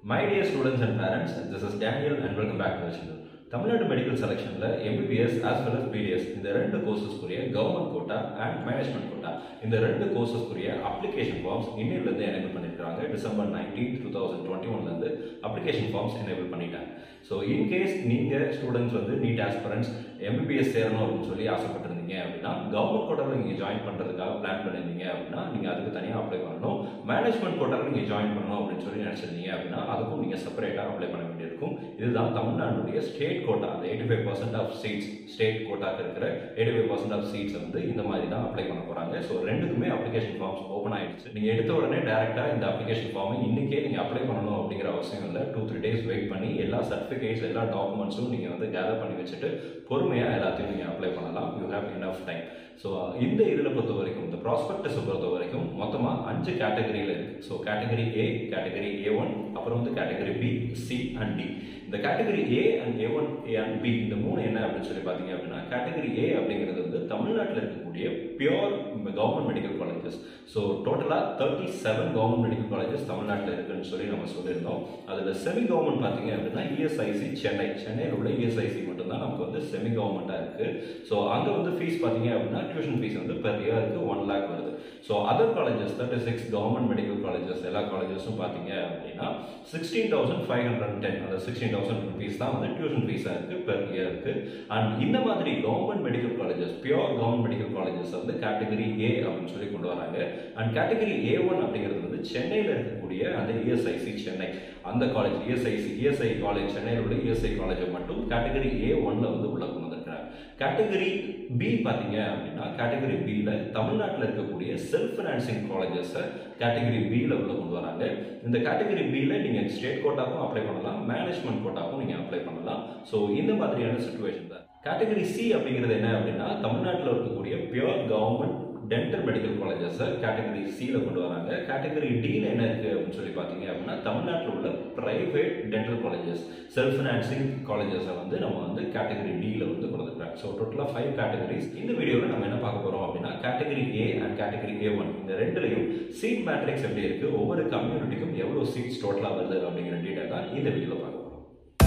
My dear students and parents, this is Daniel and welcome back to the channel. Tamil Nadu medical செலெக்ஷனில் MBBS as well as BDS இந்த ரெண்டு கோர்சஸ்க்குரிய government quota and management quota இந்த ரெண்டு கோர்சஸ்க்குரிய application forms இன்னிலிருந்து enable பண்ணியிருக்காங்க December nineteen two thousand twenty ஒன்லேருந்து application forms enable பண்ணிட்டாங்க so in case நீங்கள் students வந்து நீட் ஆஸ்பரன்ஸ் எம்பிபிஎஸ் சேரணும் அப்படின்னு சொல்லி ஆசைப்பட்டிருந்தீங்க அப்படின்னா கவர்மெண்ட் கோட்டாவில் நீங்கள் ஜாயின் பண்ணுறதுக்காக பிளான் பண்ணியிருந்தீங்க அப்படின்னா நீங்கள் அதுக்கு தனியாக அப்ளை பண்ணணும் மேனேஜ்மெண்ட் கோட்டாவில் நீங்கள் ஜாயின் பண்ணணும் அப்படின்னு சொல்லி நினச்சிருந்தீங்க அப்படின்னா அதுக்கும் நீங்கள் செப்பரேட்டாக அப்ளை பண்ண வேண்டியிருக்கும் இதுதான் தமிழ்நாடுடைய ஸ்டேட் கோட்டா அந்த eighty five percent of seats state கோட்டாக்கு இருக்கிற eighty five percent of seats வந்து இந்த மாதிரி தான் அப்ளை பண்ண போகிறாங்க ஸோ ரெண்டுக்குமே அப்ளிகேஷன் ஃபார்ம்ஸ் ஓப்பன் ஆயிடுச்சு நீங்கள் எடுத்த உடனே டேரெக்டாக இந்த அப்ளிகேஷன் ஃபார்மை இன்றைக்கே நீங்கள் அப்ளை பண்ணணும் அப்படிங்கிற அவசியம் இல்லை டூ த்ரீ டேஸ் வெயிட் பண்ணி எல்லா சர்டிஃபிகேட்ஸ் எல்லா டாக்குமெண்ட்ஸும் நீங்கள் வந்து கேதர் பண்ணி வச்சுட்டு பொறுமையாக எல்லாத்தையும் நீங்கள் அப்ளை பண்ணலாம் you have enough time so இந்த இதில் பொறுத்த வரைக்கும் இந்த ப்ராஸ்பெக்டஸை பொறுத்த வரைக்கும் மொத்தமாக அஞ்சு கேட்டகரியில் இருக்குது so category A category A one அப்புறம் வந்து category B C and D இந்த category A and A one A and B இந்த மூணு என்ன அப்படின்னு சொல்லி பார்த்தீங்க அப்படின்னா கேட்டகரி ஏ அப்படிங்கிறது வந்து தமிழ்நாட்டில் இருக்கக்கூடிய pure government medical colleges so டோட்டலாக thirty seven government medical colleges தமிழ்நாட்டில் இருக்குன்னு சொல்லி நம்ம சொல்லியிருந்தோம் அதில் செமி கவர்மெண்ட் பார்த்தீங்க அப்படின்னா இஎஸ்ஐசி சென்னை சென்னையில் உள்ள இஎஸ்ஐசி மட்டும்தான் நமக்கு வந்து செமி கவர்மெண்ட்டாக இருக்குது ஸோ அங்கே வந்து ஃபீஸ் பார்த்தீங்க அப்படின்னா டியூஷன் ஃபீஸ் வந்து பெர் இயருக்கு ஒன் லேக் வருது so other colleges thirty six government medical colleges எல்லா காலேஜஸும் பார்த்தீங்க அப்படின்னா sixteen thousand five hundred ten அந்த சிக்ஸ்டீன் தௌசண்ட் ருபீஸ் தான் வந்து டியூஷன் ஃபீஸாக இருக்குது பெர் இயருக்கு அண்ட் இந்த மாதிரி government medical colleges pure government medical colleges வந்து கேட்டகரி ஏ அப்படின்னு சொல்லி கொண்டு வராங்க அண்ட் கேட்டகரி ஏ ஒன் அப்படிங்கிறது வந்து சென்னையில் இருக்கக்கூடிய அந்த இஎஸ்ஐசி சென்னை அந்த காலேஜ் இஎஸ்ஐசி இஎஸ்ஐ காலேஜ் சென்னையில் உள்ள இஎஸ்ஐ காலேஜை மட்டும் கேட்டகரி ஏ ஒன்ல வந்து உள்ள கொண்டு வந்திருக்கிறாங்க கேட்டகரி பி பார்த்தீங்க அப்படின்னா கேட்டகரி பியில் தமிழ்நாட்டில் இருக்கக்கூடிய செல்ஃப் ஃபினான்சிங் காலேஜஸை கேட்டகரி பியில் உள்ள கொண்டு வராங்க இந்த கேட்டகரி பியில் நீங்கள் ஸ்டேட் கோட்டாக்கும் அப்ளை பண்ணலாம் மேனேஜ்மெண்ட் கோட்டாக்கும் நீங்கள் அப்ளை பண்ணலாம் ஸோ இந்த மாதிரியான சுச்சுவேஷன் தான் கேட்டகரி சி அப்படிங்கிறது என்ன அப்படின்னா தமிழ்நாட்டில் இருக்கக்கூடிய பியோர் கவர்மெண்ட் டென்டல் மெடிக்கல் காலேஜஸை கேட்டகரி சியில் கொண்டு வராங்க கேட்டகரி டியில் என்ன இருக்குது அப்படின்னு சொல்லி பார்த்தீங்க அப்படின்னா தமிழ்நாட்டில் உள்ள private dental colleges self financing காலேஜஸை வந்து நம்ம வந்து கேட்டகரி டியில் வந்து கொண்டு வந்துருக்காங்க ஸோ டோட்டலாக ஃபைவ் கேட்டகரிஸ் இந்த வீடியோவில் நம்ம என்ன பார்க்க போகிறோம் அப்படின்னா category A and category A one இந்த ரெண்டுலையும் சீட் மேட்ரிக்ஸ் எப்படி இருக்குது ஒவ்வொரு கம்யூனிட்டிக்கும் எவ்வளோ சீட்ஸ் டோட்டலாக வருது அப்படிங்கிற டீட்டெயில் தான் இந்த வீடியோவில் பார்க்க போகிறோம்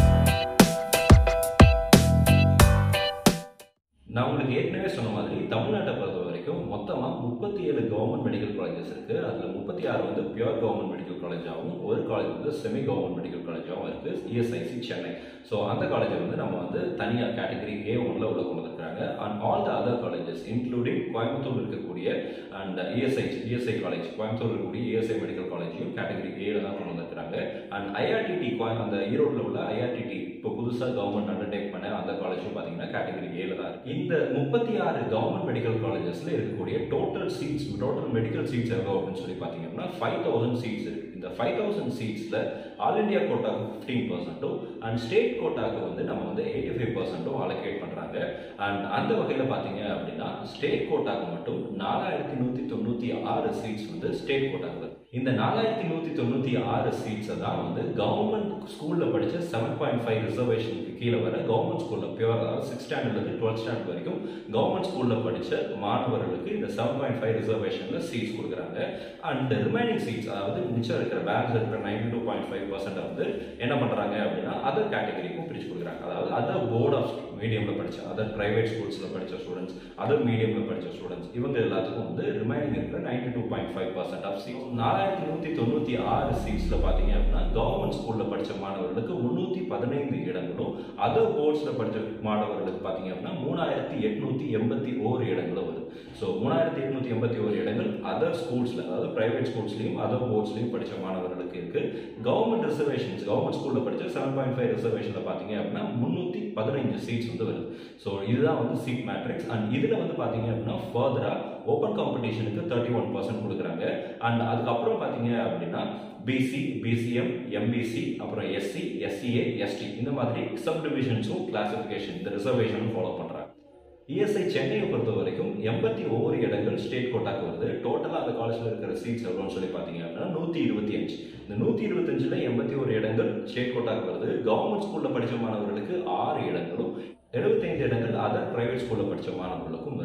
நான் உங்களுக்கு ஏற்கனவே சொன்ன மாதிரி தமிழ்நாட்டை பொறுத்த வரைக்கும் மொத்தமாக முப்பத்தி ஏழு கவர்மெண்ட் மெடிக்கல் காலேஜஸ் இருக்குது அதில் முப்பத்தி ஆறு வந்து பியூர் கவர்மெண்ட் மெடிக்கல் காலேஜாகவும் ஒரு காலேஜ் வந்து செமி கவர்மெண்ட் மெடிக்கல் காலேஜாகவும் இருக்குது இஎஸ்ஐசி சென்னை ஸோ அந்த காலேஜை வந்து நம்ம வந்து தனியாக கேட்டகரி ஏ ஒன்ல உள்ள கொண்டு வந்திருக்காங்க and all the other colleges including Coimbatore இருக்கக்கூடிய and ESI ESI college Coimbatore இருக்கக்கூடிய இஎஸ்ஐ மெடிக்கல் காலேஜையும் கேட்டகரி ஏல தான் கொண்டு வந்திருக்காங்க அண்ட் ஐஆர்டிடி அந்த ஈரோட்டில் உள்ள ஐஆர்டிடி இப்போ புதுசாக கவர்மெண்ட் அண்டர்டேக் பண்ண அந்த காலேஜும் பார்த்தீங்கன்னா கேட்டகரி ஏல தான் இருக்கு இந்த முப்பத்தி ஆறு கவர்மெண்ட் மெடிக்கல் காலேஜஸ்ல இருக்கக்கூடிய total seats total medical seats எவ்வளோ அப்படின்னு சொல்லி பார்த்தீங்க அப்படின்னா ஃபைவ் தௌசண்ட் சீட்ஸ் இருக்கு இந்த ஃபைவ் தௌசண்ட் சீட்ஸில் ஆல் இண்டியா கோட்டாக்கு ஃபிஃப்டீன் பர்சன்ட்டும் அண்ட் ஸ்டேட் கோட்டாக்கு வந்து நம்ம வந்து எயிட்டி ஃபைவ் பர்சன்ட்டும் அலோகேட் பண்ணுறாங்க அண்ட் அந்த வகையில் பார்த்தீங்க அப்படின்னா ஸ்டேட் கோட்டாக்கு மட்டும் நாலாயிரத்தி நூற்றி தொண்ணூற்றி ஆறு சீட்ஸ் வந்து ஸ்டேட் கோட்டாக்கு வருது இந்த நாலாயிரத்தி நூற்றி தொண்ணூற்றி ஆறு சீட்ஸை தான் வந்து கவர்மெண்ட் ஸ்கூலில் படித்த செவன் பாயிண்ட் ஃபைவ் ரிசர்வேஷனுக்கு கீழே வர கவர்மெண்ட் ஸ்கூலில் பியூர் அதாவது சிக்ஸ் ஸ்டாண்டர்ட்லேருந்து டுவெல்த் ஸ்டாண்டர்ட் வரைக்கும் கவர்மெண்ட் ஸ்கூலில் படித்த மாணவர்களுக்கு இந்த செவன் பாயிண்ட் ஃபைவ் ரிசர்வேஷனில் சீட்ஸ் கொடுக்குறாங்க அண்ட் ரிமைனிங் சீட்ஸ் அதாவது மிச்சம் இருக்கிற பேலன்ஸ் இருக்கிற ninety two point five percent வந்து என்ன பண்ணுறாங்க அப்படின்னா அதர் கேட்டகரிக்கும் பிரித்து கொடுக்குறாங்க அதாவது அதர் போர்ட் ஆஃப் மீடியமில் படித்த அதர் ப்ரைவேட் ஸ்கூல்ஸில் படித்த ஸ்டூடெண்ட்ஸ் அதர் மீடியமில் படித்த ஸ்டூடெண்ட்ஸ் இவங்க எல்லாத்துக்கும் வந்து ரிமைனிங் இருக்கிற ninety two point five percent of seats நாலாயிரத்தி நூற்றி தொண்ணூற்றி ஆறு சீட்ஸில் பார்த்தீங்க அப்படின்னா கவர்மெண்ட் ஸ்கூலில் படித்த மாணவர்களுக்கு முந்நூற்றி பதினைந்து இடங்களும் அதர் போர்ட்ஸில் படித்த மாணவர்களுக்கு பார்த்தீங்க அப்படின்னா மூணாயிரத்தி எட்நூற்றி எண்பத்தி ஓரு இடங்களும் வருது ஸோ மூணாயிரத்தி எட்நூற்றி எண்பத்தி ஓரு இடங்கள் அதர் ஸ்கூல்ஸில் அதாவது ப்ரைவேட் ஸ்கூல்ஸ்லையும் அதர் போர்ட்ஸ்லையும் படித்த மாணவர்களுக்கு இருக்கு கவர்மெண்ட் ரிசர்வேஷன்ஸ் கவர்மெண்ட் ஸ்கூலில் படித்த செவன் பாயிண்ட் ஃபைவ் ரிசர்வேஷனில் பார்த்தீங்க அப்படின்னா முந்நூற்றி பதினைஞ்சு சீட்ஸ் வந்து வருது ஸோ இதுதான் வந்து சீட் மேட்ரிக்ஸ் அண்ட் இதில் வந்து பார்த்தீங்க அப்படின்னா ஃபர்தராக ஓப்பன் காம்படிஷனுக்கு தேர்ட்டி ஒன் பர்சன்ட் கொடுக்குறாங்க அண்ட் அதுக்கப்புறம் பார்த்தீங்க அப்படின்னா பிசி பிசிஎம் எம்பிசி அப்புறம் எஸ்சி எஸ்சிஏ எஸ்டி இந்த மாதிரி சப் டிவிஷன்ஸும் கிளாசிஃபிகேஷன் இந்த ரிசர்வேஷனும் ஃபாலோ பண்ணுறாங்க இஎஸ்ஐ சென்னையை பொறுத்த வரைக்கும் எண்பத்தி ஓரு இடங்கள் ஸ்டேட் கோட்டாக்கு வருது டோட்டலாக அந்த காலேஜில் இருக்கிற சீட்ஸ் எவ்வளோன்னு சொல்லி பார்த்தீங்க அப்படின்னா நூற்றி இருபத்தி அஞ்சு இந்த நூற்றி இருபத்தஞ்சில் எண்பத்தி ஒரு இடங்கள் ஸ்டேட் கோட்டாக்கு வருது கவர்மெண்ட் ஸ்கூலில் படித்த மாணவர்களுக்கு ஆறு இடங்களும் எழுபத்தைந்து இடங்கள் அதர் பிரைவேட் ஸ்கூலில் படித்த மாணவர்களுக்கும் வருது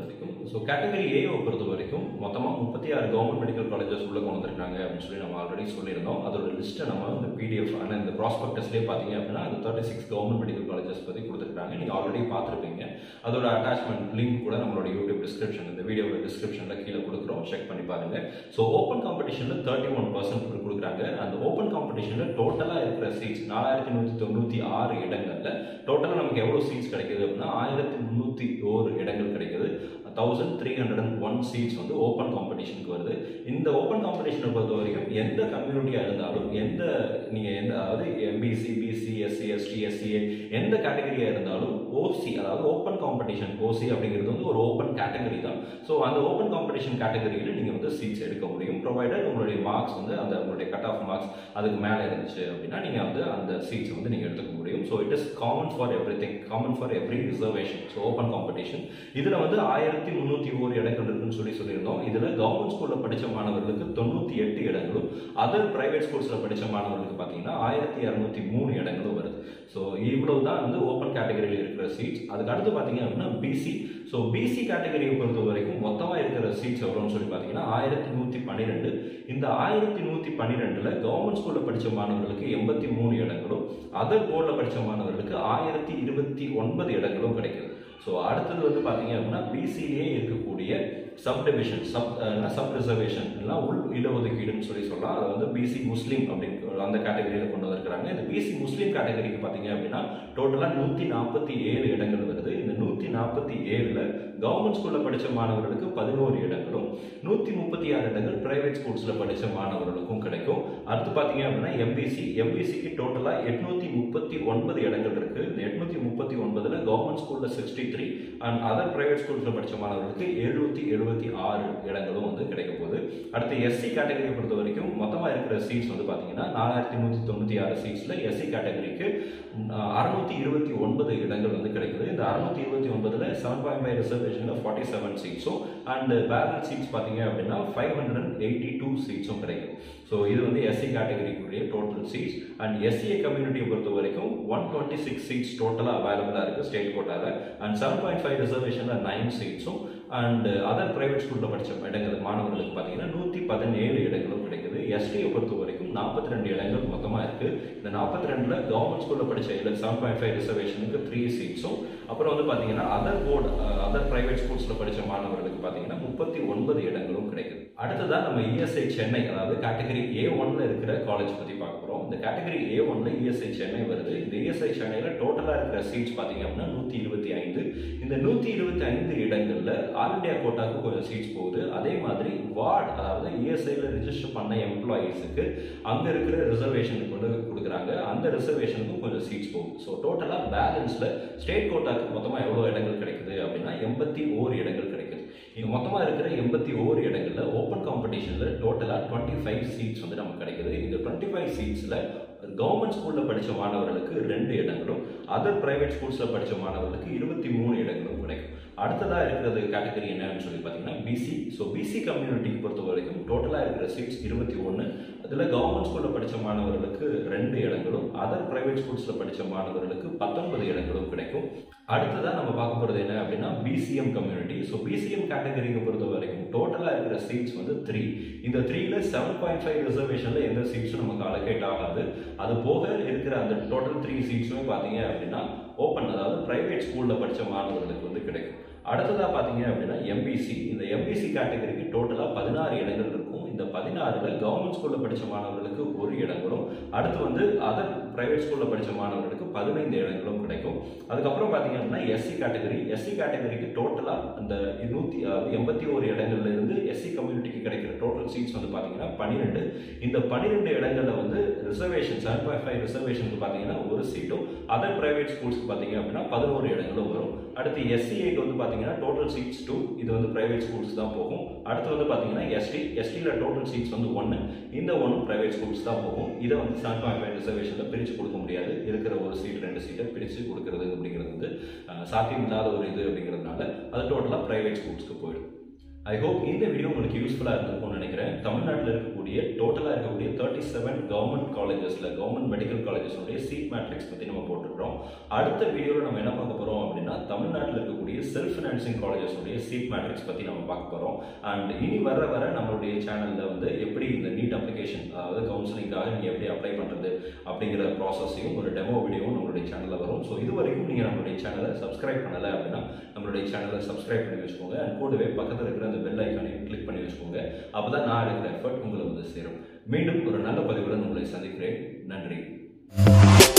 ஸோ கேட்டகரி ஏவை பொறுத்த வரைக்கும் மொத்தமாக முப்பத்தி ஆறு கவர்மெண்ட் மெடிக்கல் காலேஜஸ் உள்ள கொண்டு வந்திருக்காங்க அப்படின்னு சொல்லி நம்ம ஆல்ரெடி சொல்லியிருந்தோம் அதோட லிஸ்ட்டை நம்ம இந்த பிடிஎஃப் ஆனால் இந்த ப்ராஸ்பெக்டஸ்லேயே பார்த்தீங்க அப்படின்னா அந்த thirty six government medical colleges பற்றி கொடுத்துருக்காங்க நீங்கள் ஆல்ரெடி பார்த்துருப்பீங்க அதோட அட்டாச்மெண்ட் லிங்க் கூட நம்மளோட யூடியூப் டிஸ்கிரிப்ஷன் இந்த வீடியோட டிஸ்கிரிப்ஷனில் கீழே கொடுக்குறோம் செக் பண்ணி பாருங்க ஸோ ஓப்பன் காம்படிஷனில் தேர்ட்டி ஒன் பர்சன்ட் கொடுக்குறாங்க அந்த ஓப்பன் காம்படிஷனில் டோட்டலாக இருக்கிற சீட்ஸ் நாலாயிரத்தி நூற்றி தொண்ணூற்றி ஆறு இடங்களில் டோட்டலாக நமக்கு எவ்வளோ சீட்ஸ் கிடைக்குது அப்படின்னா ஆயிரத்தி முந்நூற்றி ஓரு இடங்கள் கிடைக்குது thousand three hundred and one seats வந்து ஓப்பன் காம்படிஷனுக்கு வருது இந்த ஓப்பன் காம்படிஷனை பொறுத்த வரைக்கும் எந்த கம்யூனிட்டியாக இருந்தாலும் எந்த நீங்கள் எந்த அதாவது MBC BC SC ST SCA எந்த கேட்டகரியாக இருந்தாலும் ஓசி அதாவது ஓப்பன் காம்படிஷன் ஓசி அப்படிங்கிறது வந்து ஒரு ஓப்பன் கேட்டகரி தான் ஸோ அந்த ஓப்பன் காம்படிஷன் கேட்டகரியில் நீங்கள் வந்து சீட்ஸ் எடுக்க முடியும் ப்ரொவைடட் உங்களுடைய மார்க்ஸ் வந்து அந்த உங்களுடைய கட் ஆஃப் மார்க்ஸ் அதுக்கு மேலே இருந்துச்சு அப்படின்னா நீங்கள் வந்து அந்த சீட்ஸ் வந்து நீங்கள் எடுத்துக்க முடியும் so it is common for everything common for every reservation so open competition இதில் வந்து ஆயிரத்தி முந்நூற்றி ஓரு இடங்கள் இருக்குன்னு சொல்லி சொல்லியிருந்தோம் இதில் கவர்மெண்ட் ஸ்கூலில் படித்த மாணவர்களுக்கு தொண்ணூற்றி எட்டு இடங்களும் அதர் பிரைவேட் ஸ்கூல்ஸில் படித்த மாணவர்களுக்கு பார்த்தீங்கன்னா ஆயிரத்தி இரநூத்தி மூணு இடங்களும் வருது ஸோ இவ்வளவு தான் வந்து ஓப்பன் கேட்டகரியில் இருக்கிற சீட்ஸ் அதுக்கு அடுத்து பார்த்தீங்க அப்படின்னா பிசி ஸோ பிசி கேட்டகரியை பொறுத்த வரைக்கும் மொத்தமாக இருக்கிற சீட்ஸ் எவ்வளோன்னு சொல்லி பார்த்தீங்கன்னா ஆயிரத்தி நூற்றி பன்னிரெண்டு இந்த ஆயிரத்தி நூற்றி பன்னிரெண்டில் கவர்மெண்ட் ஸ்கூலில் படித்த மாணவர்களுக்கு எண்பத்தி மூணு இடங்களும் அதர் போர்டில் படித்த மாணவர்களுக்கு ஆயிரத்தி இருபத்தி ஒன்பது இடங்களும் கிடைக்குது ஸோ அடுத்தது வந்து பார்த்தீங்க அப்படின்னா பிசிலேயே இருக்கக்கூடிய sub division sub sub reservation எல்லாம் உள் இடஒதுக்கீடுன்னு சொல்லி சொல்லலாம் அதை வந்து பிசி முஸ்லீம் அப்படின்னு அந்த கேட்டகரியில் கொண்டு வந்திருக்கிறாங்க இந்த பிசி முஸ்லீம் கேட்டகரிக்கு பார்த்தீங்க அப்படின்னா டோட்டலாக நூற்றி நாற்பத்தி ஏழு இடங்கள் வருது இந்த நூற்றி நாற்பத்தி ஏழில் கவர்மெண்ட் ஸ்கூலில் படித்த மாணவர்களுக்கு பதினோரு இடங்களும் நூற்றி முப்பத்தி ஆறு இடங்கள் பிரைவேட் ஸ்கூல்ஸில் படித்த மாணவர்களுக்கும் கிடைக்கும் அடுத்து பார்த்தீங்க அப்படின்னா எம்பிசி எம்பிசிக்கு டோட்டலாக எட்நூற்றி முப்பத்தி ஒன்பது இடங்கள் இருக்குது இந்த எட்நூற்றி முப்பத்தி ஒன்பதில் கவர்மெண்ட் ஸ்கூலில் sixty three and other private ஸ்கூல்ஸில் படித்த மாணவர்களுக்கு எழுநூற்றி எழுபத்தி ஆறு இடங்களும் வந்து கிடைக்க போகுது அடுத்து எஸ்சி கேட்டகரியை பொறுத்த வரைக்கும் மொத்தமாக இருக்கிற சீட்ஸ் வந்து பார்த்தீங்கன்னா நாலாயிரத்தி நூற்றி தொண்ணூற்றி ஆறு சீட்ஸில் எஸ்சி கேட்டகரிக்கு அறுநூத்தி இருபத்தி ஒன்பது இடங்கள் வந்து கிடைக்குது இந்த அறுநூத்தி இருபத்தி ஒன்பதுல செவன் பாயிண்ட் ஃபைவ் ரிசர்வேஷனில் ஃபார்ட்டி செவன் சீட்ஸும் அண்ட் பேலன்ஸ் சீட்ஸ் பார்த்தீங்க அப்படின்னா five hundred and eighty two சீட்ஸும் கிடைக்குது ஸோ இது வந்து எஸ்சி கேட்டகரிக்குரிய டோட்டல் சீட்ஸ் அண்ட் எஸ்சிஏ கம்யூனிட்டியை பொறுத்த வரைக்கும் ஒன் டுவெண்ட்டி சிக்ஸ் சீட்ஸ் டோட்டலாக அவைலபிளாக இருக்குது ஸ்டேட் கோட்டாவில் அண்ட் செவன் பாயிண்ட் ஃபைவ் ரிசர்வேஷனில் நைன் சீட்ஸும் அண்ட் அதர் பிரைவேட் ஸ்கூலில் படித்த இடங்கள் மாணவர்களுக்கு பார்த்தீங்கன்னா நூற்றி பதினேழு இடங்களும் கிடைக்குது எஸ்டியை பொறுத்த வரைக்கும் நாற்பத்தி ரெண்டு இடங்கள் மொத்தமாக இருக்குது இந்த நாற்பத்தி ரெண்டில் கவர்மெண்ட் ஸ்கூலில் படித்த இல்லை செவன் பாயிண்ட் ஃபைவ் ரிசர்வேஷனுக்கு த்ரீ சீட்ஸும் அப்புறம் வந்து பார்த்தீங்கன்னா அதர் போர்டு அதர் பிரைவேட் ஸ்கூல்ஸில் படித்த மாணவர்களுக்கு பார்த்தீங்கன்னா முப்பத்தி ஒன்பது இடங்களும் கிடைக்குது அடுத்ததான் நம்ம இஎஸ்ஐ சென்னை அதாவது கேட்டகரி ஏ ஒன்ல இருக்கிற காலேஜ் பற்றி பார்க்க போகிறோம் இந்த கேட்டகரி ஏ ஒன்ல இஎஸ்ஐ சென்னை வருது இந்த இஎஸ்ஐ சென்னையில் டோட்டலாக இருக்கிற சீட்ஸ் பார்த்தீங்க அப்படின்னா நூற்றி இருபத்தி ஐந்து இந்த நூற்றி இருபத்தி ஐந்து இடங்களில் ஆல் இண்டியா கோட்டாக்கு கொஞ்சம் சீட்ஸ் போகுது அதே மாதிரி வார்டு அதாவது இஎஸ்ஐயில் ரிஜிஸ்டர் பண்ண எம்ப்ளாயீஸுக்கு அங்கே இருக்கிற ரிசர்வேஷனுக்கு கொண்டு கொடுக்குறாங்க அந்த ரிசர்வேஷனுக்கும் கொஞ்சம் சீட்ஸ் போகுது ஸோ டோட்டலாக பேலன்ஸில் ஸ்டேட் கோட்டாக்கு மொத்தமாக எவ்வளோ இடங்கள் கிடைக்குது அப்படின்னா எண்பத்தி ஓரு இடங்கள் கிடைக்குது இங்கே மொத்தமாக இருக்கிற எண்பத்தி ஓரு இடங்களில் ஓப்பன் காம்படிஷனில் டோட்டலாக டுவெண்ட்டி ஃபைவ் சீட்ஸ் வந்து நமக்கு கிடைக்குது இந்த டுவெண்ட்டி ஃபைவ் சீட்ஸில் கவர்மெண்ட் ஸ்கூலில் படித்த மாணவர்களுக்கு ரெண்டு இடங்களும் அதர் பிரைவேட் ஸ்கூல்ஸில் படித்த மாணவர்களுக்கு இருபத்தி மூணு இடங்களும் கிடைக்கும் அடுத்ததாக இருக்கிறது கேட்டகரி என்னன்னு சொல்லி பார்த்தீங்கன்னா பிசி ஸோ பிசி கம்யூனிட்டிக்கு பொறுத்த வரைக்கும் டோட்டலாக இருக்கிற சீட்ஸ் இருபத்தி ஒன்று அதில் கவர்மெண்ட் ஸ்கூலில் படித்த மாணவர்களுக்கு ரெண்டு இடங்களும் அதர் பிரைவேட் ஸ்கூல்ஸில் படித்த மாணவர்களுக்கு பத்தொன்பது இடங்களும் கிடைக்கும் அடுத்ததாக நம்ம பார்க்க போகிறது என்ன அப்படின்னா பிசிஎம் கம்யூனிட்டி ஸோ பிசிஎம் கேட்டகரியை பொறுத்த வரைக்கும் டோட்டலாக இருக்கிற சீட்ஸ் வந்து த்ரீ இந்த த்ரீல செவன் பாயிண்ட் ஃபைவ் ரிசர்வேஷனில் எந்த சீட்ஸும் நமக்கு அலோகேட் ஆகாது அது போக இருக்கிற அந்த டோட்டல் த்ரீ சீட்ஸுமே பார்த்தீங்க அப்படின்னா ஓப்பன் அதாவது பிரைவேட் ஸ்கூலில் படித்த மாணவர்களுக்கு வந்து கிடைக்கும் அடுத்ததாக பார்த்தீங்க அப்படின்னா எம்பிசி இந்த எம்பிசி கேட்டகரிக்கு டோட்டலாக பதினாறு இடங்கள் இருக்கும் இந்த பதினாறில் கவர்மெண்ட் ஸ்கூலில் படித்த மாணவர்களுக்கு ஒரு இடங்களும் அடுத்து வந்து அதர் பிரைவேட் ஸ்கூலில் படித்த மாணவர்களுக்கு பதினைந்து இடங்களும் கிடைக்கும் அதுக்கப்புறம் பார்த்தீங்க அப்படின்னா எஸ்சி கேட்டகரி எஸ்சி கேட்டகரிக்கு டோட்டலாக அந்த நூற்றி எண்பத்தி ஒரு இடங்கள்ல இருந்து எஸ்சி கம்யூனிட்டிக்கு கிடைக்கிற டோட்டல் சீட்ஸ் வந்து பார்த்தீங்கன்னா பன்னிரெண்டு இந்த பன்னிரெண்டு இடங்களில் வந்து ரிசர்வேஷன் செவன் பாயிண்ட் ஃபைவ் ரிசர்வேஷனுக்கு பார்த்தீங்கன்னா ஒரு சீட்டும் அதர் பிரைவேட் ஸ்கூல்ஸ்க்கு பார்த்தீங்க அப்படின்னா பதினோரு இடங்களும் வரும் அடுத்து எஸ்சிஏக்கு வந்து பார்த்தீங்கன்னா டோட்டல் சீட்ஸ் டூ இது வந்து பிரைவேட் ஸ்கூல்ஸ் தான் போகும் அடுத்து வந்து பார்த்தீங்கன்னா எஸ்டி எஸ்டியில் டோட்டல் சீட்ஸ் வந்து ஒன்று இந்த ஒன்றும் பிரைவேட் ஸ்கூல்ஸ் தான் போகும் இதை வந்து செவன் பாயிண்ட் ஃபைவ் ரிசர்வேஷனில் பிரித்து கொடுக்க முடியாது இருக்கிற ஒரு சீட் ரெண்டு சீட்டை பிரித்து கொடுக்கறது அப்படிங்கிறது வந்து சாத்தியம் இல்லாத ஒரு இது அப்படிங்கிறதுனால அது டோட்டலாக பிரைவேட் ஸ்கூல்ஸ்க்கு போயிடும் ஐ ஹோப் இந்த வீடியோ உங்களுக்கு யூஸ்ஃபுல்லாக இருந்திருக்கும்னு நினைக்கிறேன் தமிழ்நாட்டில் இருக்கக்கூடிய டோட்டலாக இருக்கக்கூடிய தேர்ட்டி செவன் கவர்மெண்ட் காலேஜஸில் கவர்மெண்ட் மெடிக்கல் காலேஜஸோடைய சீட் மேட்ரிக்ஸ் பற்றி நம்ம போட்டிருக்கிறோம் அடுத்த வீடியோவில் நம்ம என்ன பார்க்க போகிறோம் அப்படின்னா தமிழ்நாட்டில் இருக்கக்கூடிய செல்ஃப் ஃபினான்சிங் காலேஜஸோடைய சீட் மேட்ரிக்ஸ் பற்றி நம்ம பார்க்க போகிறோம் அண்ட் இனி வர வர நம்மளுடைய சேனலில் வந்து எப்படி இந்த நீட் அப்ளிகேஷன் அதாவது கவுன்சிலிங்காக நீங்கள் எப்படி அப்ளை பண்ணுறது அப்படிங்கிற ப்ராசஸையும் ஒரு டெமோ வீடியோவும் நம்மளுடைய சேனலில் வரும் ஸோ இது வரைக்கும் நீங்கள் நம்மளுடைய சேனலை சப்ஸ்கிரைப் பண்ணலை அப்படின்னா நம்மளுடைய சேனலை சப்ஸ்கிரைப் பண்ணி வச்சுக்கோங்க அண்ட் கூடவே பக்கத்தில் இருக்கிற அந்த பெல் ஐக்கானையும் கிளிக் பண்ணி வச்சுக்கோங்க அப்போ தான் நான் எடுக்கிற எஃபர்ட் உங்களை வந்து சேரும் மீண்டும் ஒரு நல்ல பதிவுடன் உங்களை சந்திக்கிறேன் நன்றி